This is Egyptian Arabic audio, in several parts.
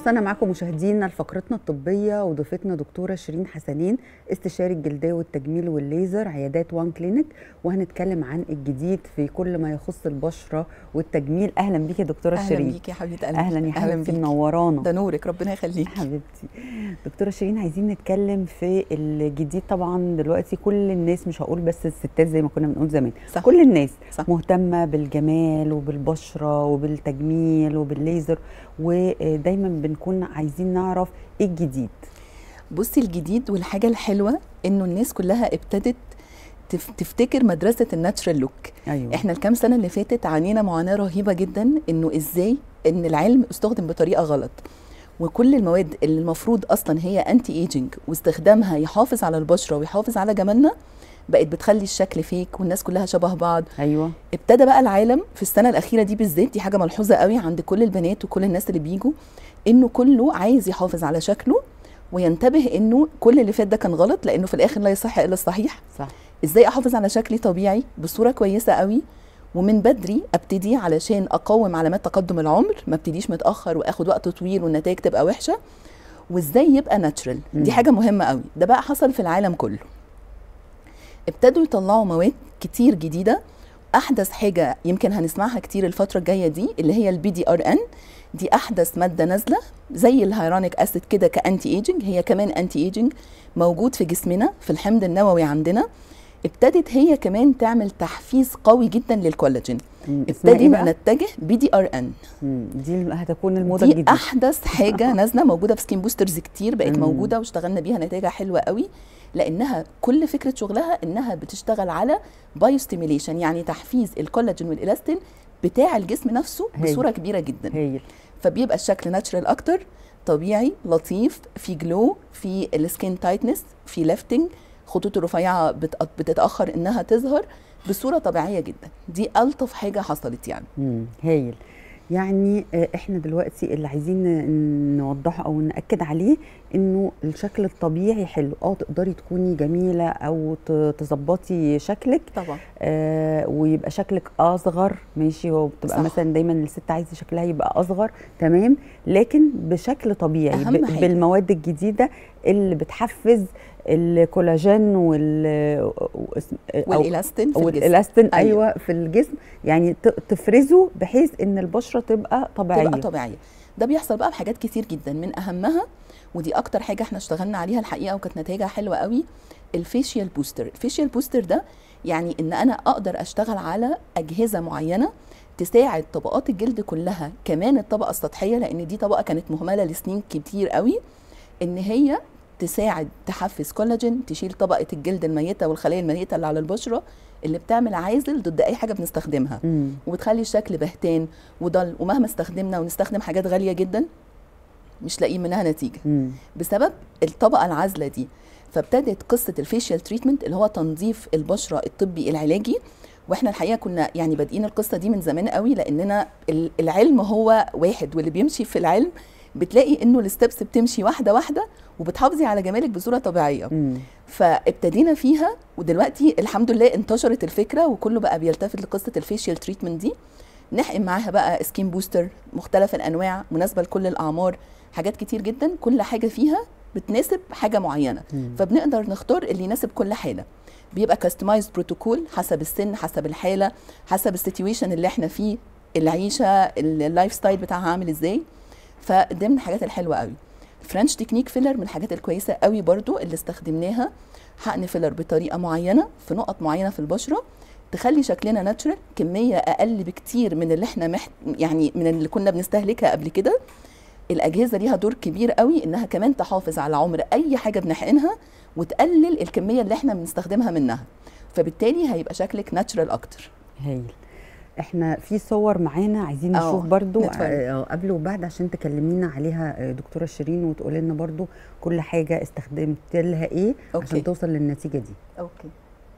وصلنا معكم مشاهدينا لفقرتنا الطبيه وضيفتنا دكتوره شيرين حسنين استشاري الجلديه والتجميل والليزر عيادات وان كلينيك وهنتكلم عن الجديد في كل ما يخص البشره والتجميل اهلا بيكي يا دكتوره اهلا شيرين بيكي يا حبيبه قلبي اهلا يا حبيبتي بيكي. منورانا ده نورك ربنا يخليك حبيبتي دكتوره شيرين عايزين نتكلم في الجديد طبعا دلوقتي كل الناس مش هقول بس الستات زي ما كنا بنقول زمان صح. كل الناس صح. مهتمه بالجمال وبالبشره وبالتجميل وبالليزر ودايما بنكون عايزين نعرف ايه الجديد بصي الجديد والحاجه الحلوه انه الناس كلها ابتدت تف- تفتكر مدرسه الناتشرال لوك ايوه احنا الكام سنه اللي فاتت عانينا معاناه رهيبه جدا انه ازاي ان العلم استخدم بطريقه غلط وكل المواد اللي المفروض اصلا هي انتي ايجينج واستخدامها يحافظ على البشره ويحافظ على جمالنا بقت بتخلي الشكل فيك والناس كلها شبه بعض ايوه ابتدى بقى العالم في السنه الاخيره دي بالذات دي حاجه ملحوظه قوي عند كل البنات وكل الناس اللي بيجوا انه كله عايز يحافظ على شكله وينتبه انه كل اللي فات ده كان غلط لانه في الاخر لا يصح الا الصحيح صح ازاي احافظ على شكلي طبيعي بصوره كويسه قوي ومن بدري ابتدي علشان اقاوم علامات تقدم العمر ما ابتديش متاخر واخد وقت طويل والنتائج تبقى وحشه وازاي يبقى ناتشرال مم. دي حاجه مهمه قوي ده بقى حصل في العالم كله ابتدوا يطلعوا مواد كتير جديده احدث حاجه يمكن هنسمعها كتير الفتره الجايه دي اللي هي البي دي ار ان دي احدث ماده نازله زي الهيرونيك اسيد كده كانتي ايجنج هي كمان انتي ايجنج موجود في جسمنا في الحمض النووي عندنا ابتدت هي كمان تعمل تحفيز قوي جدا للكولاجين مم. اسمها ايه ابتدينا بقى؟ نتجه بي دي ار ان مم. دي هتكون الموضه دي الجديده احدث حاجه نازله موجوده في سكين بوسترز كتير بقت مم. موجوده واشتغلنا بيها نتائجها حلوه قوي لانها كل فكره شغلها انها بتشتغل على بايو ستيميليشن يعني تحفيز الكولاجين والالاستين بتاع الجسم نفسه هايل. بصوره كبيره جدا هايل فبيبقى الشكل ناتشرال اكتر طبيعي لطيف في جلو في السكين تايتنس في ليفتنج خطوط الرفيعه بتأ- بتتاخر انها تظهر بصوره طبيعيه جدا دي الطف حاجه حصلت يعني مم. هايل يعني آه، احنا دلوقتي اللي عايزين ن- نوضحه او ناكد عليه انه الشكل الطبيعي حلو اه تقدري تكوني جميله او ت- تظبطي شكلك طبعا آه ويبقى شكلك اصغر ماشي وبتبقى صح. مثلا دايما الست عايزه شكلها يبقى اصغر تمام لكن بشكل طبيعي أهم ب- حاجة. بالمواد الجديده اللي بتحفز الكولاجين وال واسم- أو- والالاستين في الجسم والالاستين أيوة. ايوه في الجسم يعني ت- تفرزه بحيث ان البشره تبقى طبيعيه تبقى طبيعيه ده بيحصل بقى بحاجات كتير جدا من اهمها ودي اكتر حاجه احنا اشتغلنا عليها الحقيقه وكانت نتائجها حلوه قوي الفيشيال بوستر الفيشيال بوستر ده يعني ان انا اقدر اشتغل على اجهزه معينه تساعد طبقات الجلد كلها كمان الطبقه السطحيه لان دي طبقه كانت مهمله لسنين كتير قوي ان هي تساعد تحفز كولاجين تشيل طبقه الجلد الميته والخلايا الميته اللي على البشره اللي بتعمل عازل ضد اي حاجه بنستخدمها مم. وبتخلي الشكل بهتان وضل ومهما استخدمنا ونستخدم حاجات غاليه جدا مش لاقيين منها نتيجه مم. بسبب الطبقه العازله دي فابتدت قصه الفيشيال تريتمنت اللي هو تنظيف البشره الطبي العلاجي واحنا الحقيقه كنا يعني بادئين القصه دي من زمان قوي لاننا ال- العلم هو واحد واللي بيمشي في العلم بتلاقي انه الستبس بتمشي واحده واحده وبتحافظي على جمالك بصوره طبيعيه مم. فابتدينا فيها ودلوقتي الحمد لله انتشرت الفكره وكله بقى بيلتفت لقصه الفيشيال تريتمنت دي نحقن معاها بقى سكين بوستر مختلف الانواع مناسبه لكل الاعمار حاجات كتير جدا كل حاجه فيها بتناسب حاجه معينه مم. فبنقدر نختار اللي يناسب كل حاله بيبقى كاستمايزد بروتوكول حسب السن حسب الحاله حسب السيتويشن اللي احنا فيه العيشه اللايف ستايل بتاعها عامل ازاي فده من الحاجات الحلوه قوي فرنش تكنيك فيلر من الحاجات الكويسه قوي برضو اللي استخدمناها حقن فيلر بطريقه معينه في نقط معينه في البشره تخلي شكلنا ناتشرال كميه اقل بكتير من اللي احنا محت... يعني من اللي كنا بنستهلكها قبل كده الاجهزه ليها دور كبير قوي انها كمان تحافظ على عمر اي حاجه بنحقنها وتقلل الكميه اللي احنا بنستخدمها منها فبالتالي هيبقى شكلك ناتشرال اكتر هايل احنا في صور معانا عايزين آه، نشوف برضو نتفرج. آه، قبل وبعد عشان تكلمينا عليها آه، دكتوره شيرين وتقول لنا برضو كل حاجه استخدمت لها ايه أوكي. عشان توصل للنتيجه دي اوكي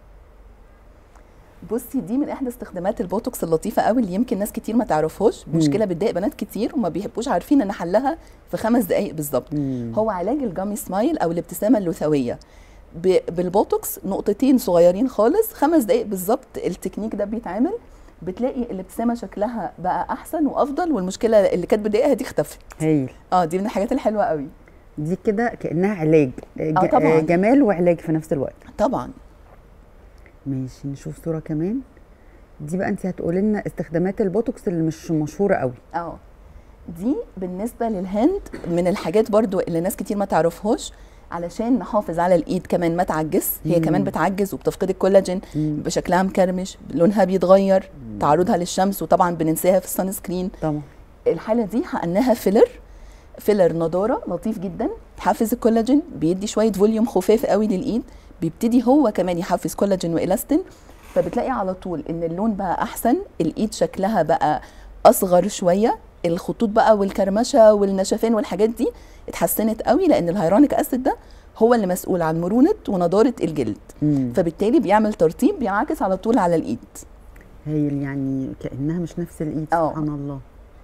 بصي دي من احدى استخدامات البوتوكس اللطيفه قوي اللي يمكن ناس كتير ما تعرفهاش مشكله بتضايق بنات كتير وما بيحبوش عارفين ان حلها في خمس دقائق بالظبط مم. هو علاج الجامي سمايل او الابتسامه اللثويه ب- بالبوتوكس نقطتين صغيرين خالص خمس دقائق بالظبط التكنيك ده بيتعمل بتلاقي الابتسامه شكلها بقى احسن وافضل والمشكله اللي كانت بتضايقها دي اختفت هايل اه دي من الحاجات الحلوه قوي دي كده كانها علاج ج- آه، طبعاً. جمال وعلاج في نفس الوقت طبعا ماشي نشوف صوره كمان دي بقى انت هتقولي لنا استخدامات البوتوكس اللي مش مشهوره قوي اه دي بالنسبه للهاند من الحاجات برضو اللي ناس كتير ما تعرفهاش علشان نحافظ على الايد كمان ما تعجز هي مم. كمان بتعجز وبتفقد الكولاجين مم. بيبقى شكلها مكرمش لونها بيتغير تعرضها للشمس وطبعا بننساها في السان سكرين طبعا الحاله دي حقناها فيلر فيلر نضاره لطيف جدا بيحفز الكولاجين بيدي شويه فوليوم خفاف قوي للايد بيبتدي هو كمان يحفز كولاجين والاستين فبتلاقي على طول ان اللون بقى احسن الايد شكلها بقى اصغر شويه الخطوط بقى والكرمشه والنشفان والحاجات دي اتحسنت قوي لان الهيرونيك اسيد ده هو اللي مسؤول عن مرونه ونضاره الجلد مم. فبالتالي بيعمل ترطيب بينعكس على طول على الايد هايل يعني كانها مش نفس الايد آه. سبحان الله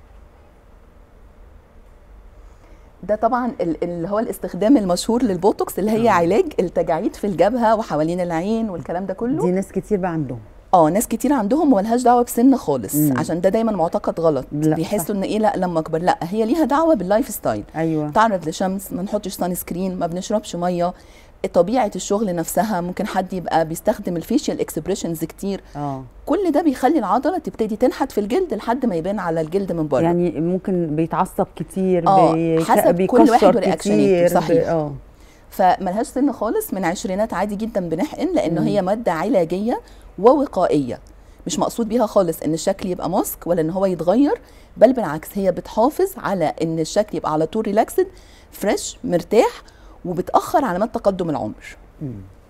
ده طبعا ال- اللي هو الاستخدام المشهور للبوتوكس اللي هي آه. علاج التجاعيد في الجبهه وحوالين العين والكلام ده كله دي ناس كتير بقى عندهم اه ناس كتير عندهم ملهاش دعوه بسن خالص مم. عشان ده دايما معتقد غلط لا، بيحسوا ان ايه لا لما اكبر لا هي ليها دعوه باللايف ستايل ايوه تعرض لشمس ما نحطش سان سكرين ما بنشربش ميه طبيعه الشغل نفسها ممكن حد يبقى بيستخدم الفيشيال اكسبريشنز كتير اه كل ده بيخلي العضله تبتدي تنحت في الجلد لحد ما يبان على الجلد من بره يعني ممكن بيتعصب كتير آه، بيك- حسب كل بيكشر واحد ورياكشناته، كتير، صحيح. ب- اه فملهاش سن خالص من عشرينات عادي جدا بنحقن لانه مم. هي ماده علاجيه ووقائيه مش مقصود بيها خالص ان الشكل يبقى ماسك ولا ان هو يتغير بل بالعكس هي بتحافظ على ان الشكل يبقى على طول ريلاكسد فريش مرتاح وبتاخر علامات تقدم العمر مم.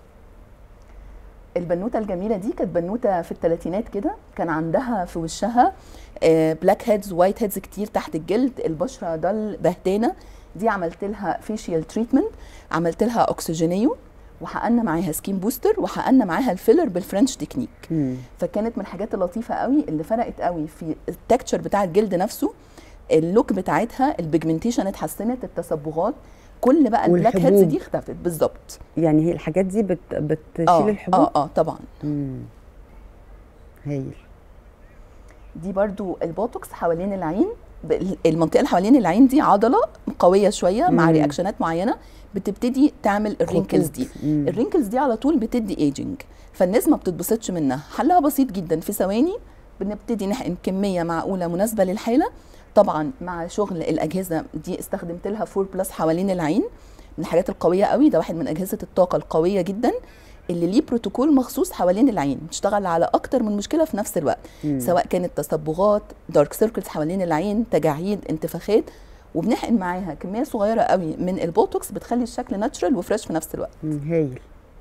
البنوته الجميله دي كانت بنوته في الثلاثينات كده كان عندها في وشها بلاك هيدز وايت هيدز كتير تحت الجلد البشره ضل بهتانه دي عملت لها فيشيال تريتمنت عملت لها اكسجينيو وحققنا معاها سكين بوستر وحققنا معاها الفيلر بالفرنش تكنيك مم. فكانت من الحاجات اللطيفه قوي اللي فرقت قوي في التكتشر بتاع الجلد نفسه اللوك بتاعتها البيجمنتيشن اتحسنت التصبغات كل بقى البلاك هيدز والحبوب. دي اختفت بالظبط يعني هي الحاجات دي بت... بتشيل اه الحبوب اه اه طبعا مم. هايل دي برضو البوتوكس حوالين العين ب- المنطقه اللي حوالين العين دي عضله قويه شويه مع مم. رياكشنات معينه بتبتدي تعمل الرينكلز خطوط. دي مم. الرينكلز دي على طول بتدي ايجنج فالناس ما بتتبسطش منها حلها بسيط جدا في ثواني بنبتدي نحقن كميه معقوله مناسبه للحاله طبعا مع شغل الاجهزه دي استخدمت لها 4 بلس حوالين العين من الحاجات القويه قوي ده واحد من اجهزه الطاقه القويه جدا اللي ليه بروتوكول مخصوص حوالين العين بتشتغل على اكتر من مشكله في نفس الوقت مم. سواء كانت تصبغات دارك سيركلز حوالين العين تجاعيد انتفاخات وبنحقن معاها كميه صغيره قوي من البوتوكس بتخلي الشكل ناتشرال وفريش في نفس الوقت مم. هايل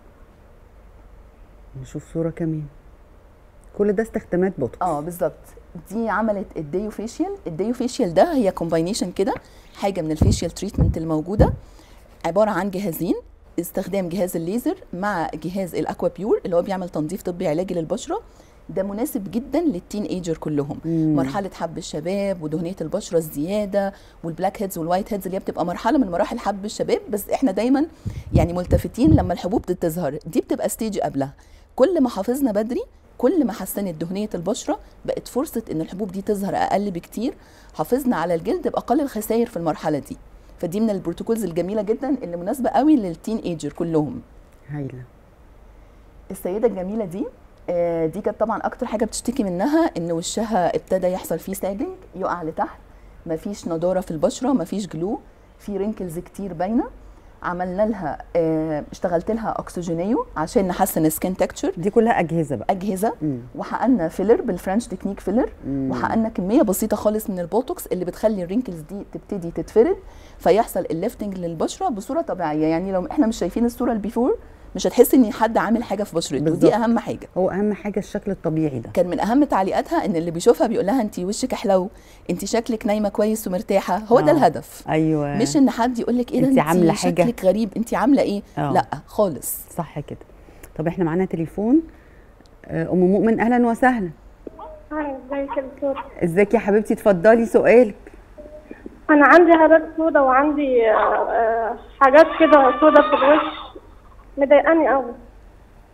نشوف صورة كمان كل ده استخدامات بوتوكس اه بالظبط دي عملت الديو فيشيال الديو فيشيال ده هي كومباينيشن كده حاجه من الفيشيال تريتمنت الموجوده عباره عن جهازين استخدام جهاز الليزر مع جهاز الاكوا بيور اللي هو بيعمل تنظيف طبي علاجي للبشره ده مناسب جدا للتين ايجر كلهم مم. مرحله حب الشباب ودهنيه البشره الزياده والبلاك هيدز والوايت هيدز اللي هي بتبقى مرحله من مراحل حب الشباب بس احنا دايما يعني ملتفتين لما الحبوب تظهر دي بتبقى ستيج قبلها كل ما حافظنا بدري كل ما حسنت دهنيه البشره بقت فرصه ان الحبوب دي تظهر اقل بكتير حافظنا على الجلد باقل الخسائر في المرحله دي فدي من البروتوكولز الجميله جدا اللي مناسبه قوي للتين ايجر كلهم هايلة السيده الجميله دي آه، دي كانت طبعا اكتر حاجه بتشتكي منها ان وشها ابتدى يحصل فيه ساجنج يقع لتحت مفيش نضاره في البشره مفيش جلو في رينكلز كتير باينه عملنا لها آه، اشتغلت لها اكسجينيو عشان نحسن السكين تكتشر دي كلها أجهزة بقى اجهزه مم. وحققنا فيلر بالفرنش تكنيك فيلر مم. وحققنا كميه بسيطه خالص من البوتوكس اللي بتخلي الرينكلز دي تبتدي تتفرد فيحصل الليفتنج للبشره بصوره طبيعيه يعني لو احنا مش شايفين الصوره البيفور مش هتحس ان حد عامل حاجه في بشرته بالظبط. ودي اهم حاجه هو أهم حاجة الشكل الطبيعي ده كان من اهم تعليقاتها ان اللي بيشوفها بيقول لها انت وشك حلو انت شكلك نايمه كويس ومرتاحه هو ده آه. الهدف أيوة مش ان حد يقول لك ايه ده أنتِ عاملة حاجة. شكلك غريب انت عامله ايه آه. لا خالص صح كده طب احنا معانا تليفون آه، أم مؤمن أهلا وسهلا هاي ازيك يا دكتور ازيك يا حبيبتي اتفضلي سؤالك انا عندي هالات سودا وعندي آه، آه، حاجات كده سودا في الوش مضايقاني قوي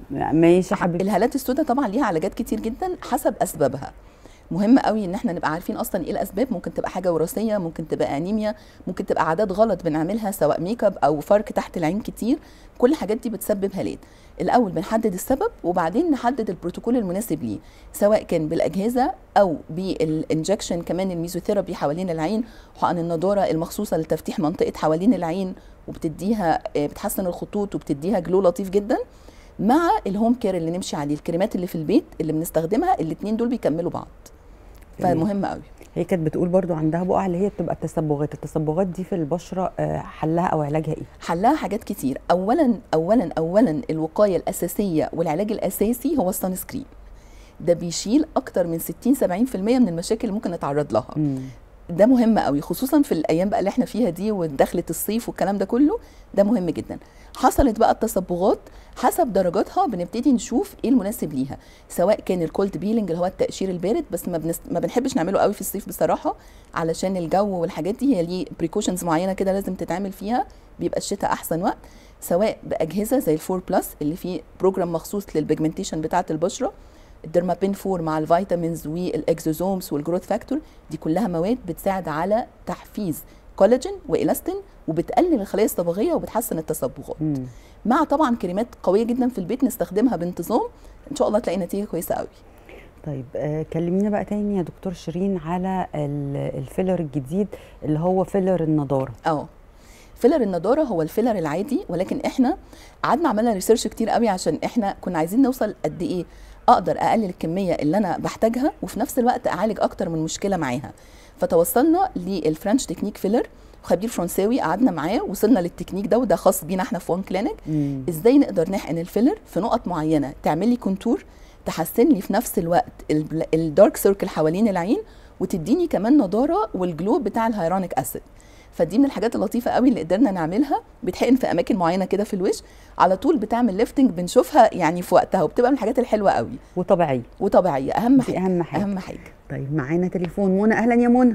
ماشي يا حبيبتي الهالات السوداء طبعا ليها علاجات كتير جدا حسب اسبابها مهم قوي ان احنا نبقى عارفين اصلا ايه الاسباب ممكن تبقى حاجه وراثيه ممكن تبقى انيميا ممكن تبقى عادات غلط بنعملها سواء ميك اب او فرك تحت العين كتير كل الحاجات دي بتسبب هالات الاول بنحدد السبب وبعدين نحدد البروتوكول المناسب ليه سواء كان بالاجهزه او بالانجكشن كمان الميزوثيرابي حوالين العين حقن النضاره المخصوصه لتفتيح منطقه حوالين العين وبتديها آه، بتحسن الخطوط وبتديها جلو لطيف جدا مع الهوم كير اللي نمشي عليه الكريمات اللي في البيت اللي بنستخدمها الاثنين دول بيكملوا بعض جميل. فمهم قوي هي كانت بتقول برضو عندها بقع اللي هي بتبقى التسبغات التسبغات دي في البشره آه، حلها او علاجها ايه حلها حاجات كتير اولا اولا اولا الوقايه الاساسيه والعلاج الاساسي هو السان سكرين ده بيشيل اكتر من 60 70% من المشاكل اللي ممكن نتعرض لها مم. ده مهم قوي خصوصا في الايام بقى اللي احنا فيها دي ودخلة الصيف والكلام ده كله ده مهم جدا حصلت بقى التصبغات حسب درجاتها بنبتدي نشوف ايه المناسب ليها سواء كان الكولد بيلينج اللي هو التقشير البارد بس ما, بنس... ما بنحبش نعمله قوي في الصيف بصراحه علشان الجو والحاجات دي هي ليه بريكوشنز معينه كده لازم تتعمل فيها بيبقى الشتاء احسن وقت سواء باجهزه زي الفور بلس اللي فيه بروجرام مخصوص للبيجمنتيشن بتاعه البشره الدرمابين فور مع الفيتامينز والاكزوزومز والجروث فاكتور دي كلها مواد بتساعد على تحفيز كولاجين والاستين وبتقلل الخلايا الصبغيه وبتحسن التصبغات مم. مع طبعا كريمات قويه جدا في البيت نستخدمها بانتظام ان شاء الله تلاقي نتيجه كويسه قوي طيب آه كلمينا بقى تاني يا دكتور شيرين على ال- الفيلر الجديد اللي هو فيلر النضاره اه فيلر النضاره هو الفيلر العادي ولكن احنا قعدنا عملنا ريسيرش كتير قوي عشان احنا كنا عايزين نوصل قد ايه اقدر اقلل الكميه اللي انا بحتاجها وفي نفس الوقت اعالج اكتر من مشكله معاها فتوصلنا للفرنش تكنيك فيلر خبير فرنساوي قعدنا معاه وصلنا للتكنيك ده وده خاص بينا احنا في وان كلينك مم. ازاي نقدر نحقن الفيلر في نقط معينه تعمل لي كونتور تحسن لي في نفس الوقت الدارك سيركل حوالين العين وتديني كمان نضاره والجلو بتاع الهيرونيك اسيد فدي من الحاجات اللطيفه قوي اللي قدرنا نعملها بتحقن في اماكن معينه كده في الوش على طول بتعمل ليفتنج بنشوفها يعني في وقتها وبتبقى من الحاجات الحلوه قوي وطبيعيه وطبيعيه اهم دي حاجه اهم حاجه اهم حاجه طيب معانا تليفون منى اهلا يا منى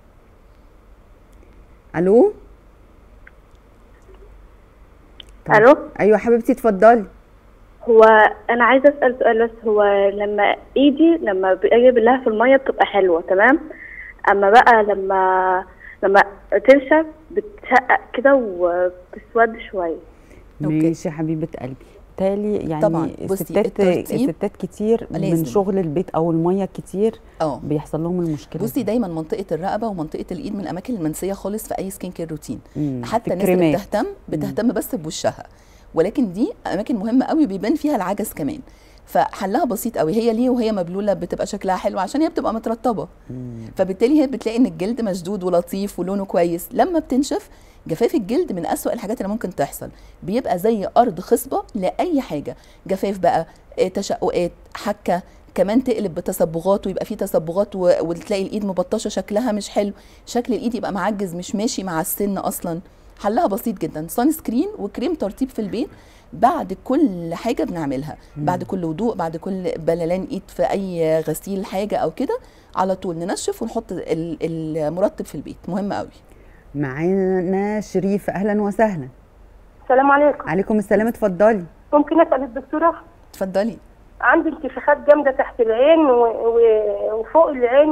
الو طيب. الو ايوه حبيبتي اتفضلي هو انا عايزه اسال سؤال بس هو لما ايدي لما باجي ابلها في الميه بتبقى حلوه تمام اما بقى لما لما تنشف بتشقق كده وبتسود شويه أوكي. ماشي يا حبيبه قلبي بالتالي يعني طبعاً. بصي، الستات الترطيب الستات كتير من لازم. شغل البيت او الميه كتير اه بيحصل لهم المشكله بصي دي. دايما منطقه الرقبه ومنطقه الايد من الاماكن المنسيه خالص في اي سكين كير روتين مم. حتى في الناس اللي الكريمات. بتهتم بتهتم بس بوشها ولكن دي اماكن مهمه قوي بيبان فيها العجز كمان فحلها بسيط قوي هي ليه وهي مبلوله بتبقى شكلها حلو عشان هي بتبقى مترطبه مم. فبالتالي هي بتلاقي ان الجلد مشدود ولطيف ولونه كويس لما بتنشف جفاف الجلد من أسوأ الحاجات اللي ممكن تحصل بيبقى زي ارض خصبه لاي حاجه جفاف بقى آه، تشققات حكه كمان تقلب بتصبغات ويبقى فيه تصبغات و- وتلاقي الايد مبطشه شكلها مش حلو شكل الايد يبقى معجز مش ماشي مع السن اصلا حلها بسيط جدا سان سكرين وكريم ترطيب في البيت بعد كل حاجه بنعملها بعد كل وضوء بعد كل بللان ايد في اي غسيل حاجه او كده على طول ننشف ونحط ال- المرطب في البيت مهم قوي معانا شريف اهلا وسهلا السلام عليكم عليكم السلام اتفضلي ممكن اسال الدكتوره اتفضلي عندي انتفاخات جامده تحت العين و... و... وفوق العين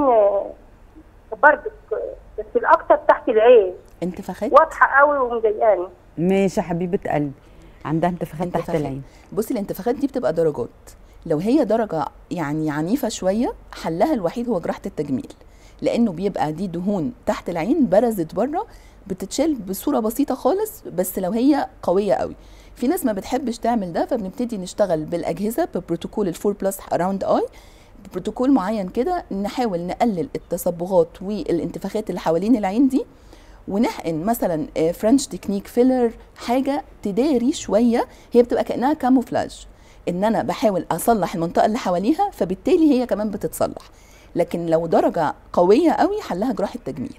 برضك بس الاكثر تحت العين انتفاخات واضحه قوي ومضايقاني ماشي يا حبيبه قلبي عندها انتفاخات تحت انتفاخات. العين بصي الانتفاخات دي بتبقى درجات لو هي درجة يعني عنيفة شوية حلها الوحيد هو جراحة التجميل لأنه بيبقى دي دهون تحت العين برزت بره بتتشال بصورة بسيطة خالص بس لو هي قوية قوي في ناس ما بتحبش تعمل ده فبنبتدي نشتغل بالأجهزة ببروتوكول الفور بلس راوند اي بروتوكول معين كده نحاول نقلل التصبغات والانتفاخات اللي حوالين العين دي ونحقن مثلا آه، فرنش تكنيك فيلر حاجه تداري شويه هي بتبقى كانها كاموفلاج ان انا بحاول اصلح المنطقه اللي حواليها فبالتالي هي كمان بتتصلح لكن لو درجه قويه قوي حلها جراحه تجميل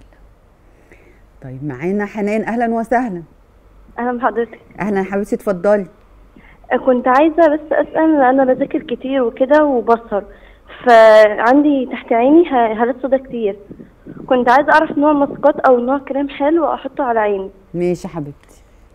طيب معانا حنان اهلا وسهلا اهلا بحضرتك اهلا يا حبيبتي اتفضلي كنت عايزه بس اسال انا بذاكر كتير وكده وبصر فعندي تحت عيني ه- هالات سودا كتير كنت عايزه اعرف نوع ماسكات او نوع كريم حلو احطه على عيني ماشي يا حبيبتي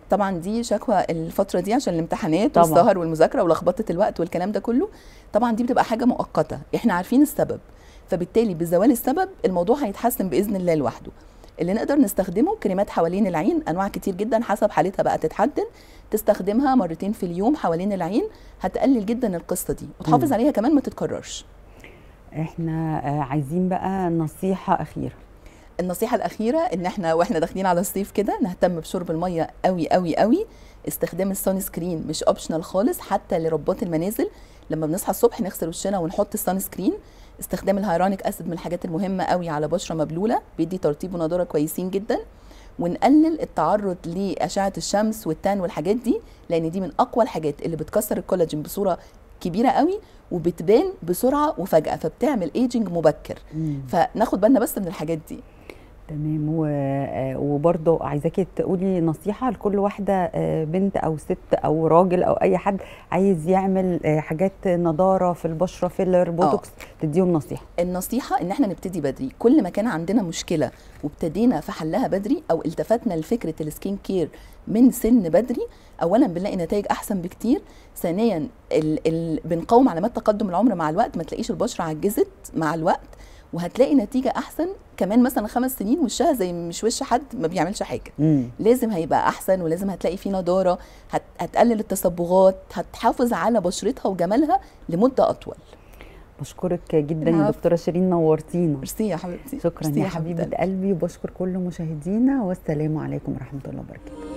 طبعا دي شكوى الفتره دي عشان الامتحانات طبعاً. والسهر والمذاكره ولخبطه الوقت والكلام ده كله طبعا دي بتبقى حاجه مؤقته احنا عارفين السبب فبالتالي بزوال السبب الموضوع هيتحسن باذن الله لوحده اللي نقدر نستخدمه كريمات حوالين العين انواع كتير جدا حسب حالتها بقى تتحدد تستخدمها مرتين في اليوم حوالين العين هتقلل جدا القصه دي وتحافظ مم. عليها كمان ما تتكررش احنا آه، عايزين بقى نصيحه اخيره النصيحة الأخيرة إن إحنا وإحنا داخلين على الصيف كده نهتم بشرب المية قوي قوي قوي استخدام السان سكرين مش اوبشنال خالص حتى لربات المنازل لما بنصحى الصبح نغسل وشنا ونحط السان سكرين استخدام الهيرونيك اسيد من الحاجات المهمة قوي على بشرة مبلولة بيدي ترطيب ونضارة كويسين جدا ونقلل التعرض لأشعة الشمس والتان والحاجات دي لأن دي من أقوى الحاجات اللي بتكسر الكولاجين بصورة كبيرة قوي وبتبان بسرعة وفجأة فبتعمل ايجنج مبكر مم. فناخد بالنا بس من الحاجات دي تمام و- آه، وبرضه عايزاكي تقولي نصيحة لكل واحدة آه، بنت أو ست أو راجل أو أي حد عايز يعمل آه، حاجات نضارة في البشرة فيلر بوتوكس تديهم نصيحة النصيحة ان احنا نبتدي بدري كل ما كان عندنا مشكلة وابتدينا في حلها بدري او التفتنا لفكرة السكين كير من سن بدري اولا بنلاقي نتائج احسن بكتير ثانيا ال ال بنقاوم علامات تقدم العمر مع الوقت ما تلاقيش البشرة عجزت مع الوقت وهتلاقي نتيجة احسن كمان مثلا خمس سنين وشها زي مش وش حد ما بيعملش حاجة مم. لازم هيبقى احسن ولازم هتلاقي فيه نضاره هت... هتقلل التصبغات هتحافظ على بشرتها وجمالها لمده اطول بشكرك جدا يا العفو. دكتورة شيرين نورتينا ميرسي يا حبيبتي شكرا ميرسي يا حبيبة حبيبة قلبي وبشكر كل مشاهدينا والسلام عليكم ورحمة الله وبركاته